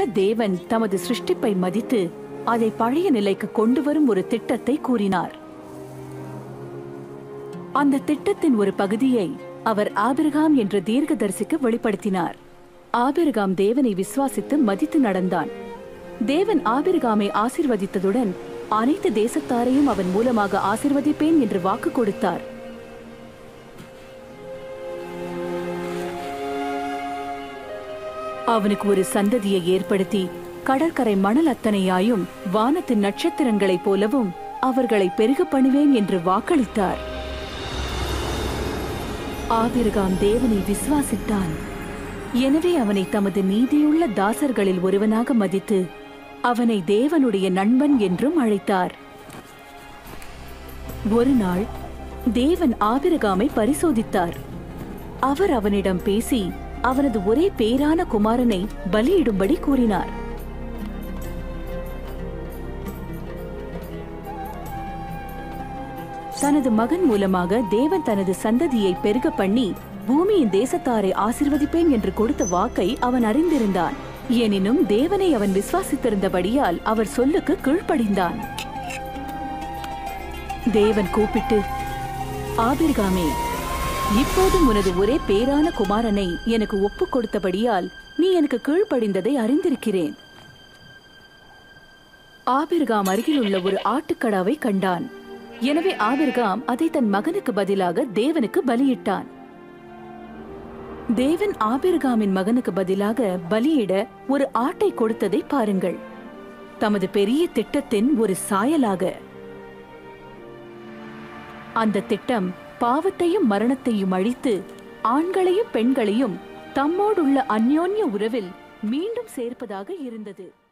நீதியுள்ள தேவன் தமது சிருஷ்டிப்பை மதித்து அதை பழைய நிலைக்கு கொண்டு வரும் ஒரு திட்டத்தை கூறினார் அந்த திட்டத்தின் ஒரு பகுதியை அவர் ஆபிரகாம் என்ற தீர்க்கதரிசிக்கு வெளிப்படுத்தினார் ஆபிரகாம் தேவனை விசுவாசித்து மதித்து நடந்தான் தேவன் ஆபிரகாமை ஆசிர்வதித்ததுடன் அனைத்து தேசத்தாரையும் அவன் மூலமாக ஆசிர்வதிப்பேன் என்று வாக்கு கொடுத்தார் அவனுக்கு ஒரு சந்ததியை ஏற்படுத்தி கடற்கரை மணல் அத்தனையாயும் வானத்தின் நட்சத்திரங்களைப் போலவும் அவர்களை பெருக பண்ணுவேன் என்று வாக்களித்தார் ஆபிரகாம் தேவனை விசுவாசித்தான் எனவே அவனை தமது நீதியுள்ள தாசர்களில் ஒருவனாக மதித்து அவனை தேவனுடைய நண்பன் என்றும் அழைத்தார் ஒரு நாள் தேவன் ஆபிரகாமை பரிசோதித்தார் அவர் அவனிடம் பேசி அவனது ஒரே பேரான குமாரனை பலியிடும்படி கூறினார் தனது மகன் மூலமாக தேவன் தனது சந்ததியை பெருக பண்ணி பூமியின் தேசத்தாரை ஆசிர்வதிப்பேன் என்று கொடுத்த வாக்கை அவன் அறிந்திருந்தான் எனினும் தேவனை அவன் விசுவாசித்திருந்தபடியால் அவர் சொல்லுக்கு கீழ்ப்படிந்தான் தேவன் கூப்பிட்டு ஆபிர்காமே இப்போதும் உனது ஒரே பேரான குமாரனை எனக்கு ஒப்புக் கொடுத்தபடியால் நீ எனக்கு கீழ்ப்படிந்ததை அறிந்திருக்கிறேன் ஆபிர்காம் அருகிலுள்ள ஒரு ஆட்டுக்கடாவை கண்டான் எனவே ஆபிர்காம் அதை தன் மகனுக்கு பதிலாக தேவனுக்கு பலியிட்டான் தேவன் ஆபிர்காமின் மகனுக்கு பதிலாக பலியிட ஒரு ஆட்டை கொடுத்ததை பாருங்கள் தமது பெரிய திட்டத்தின் ஒரு சாயலாக அந்த திட்டம் பாவத்தையும் மரணத்தையும் அழித்து ஆண்களையும் பெண்களையும் தம்மோடுள்ள அந்யோன்ய உறவில் மீண்டும் சேர்ப்பதாக இருந்தது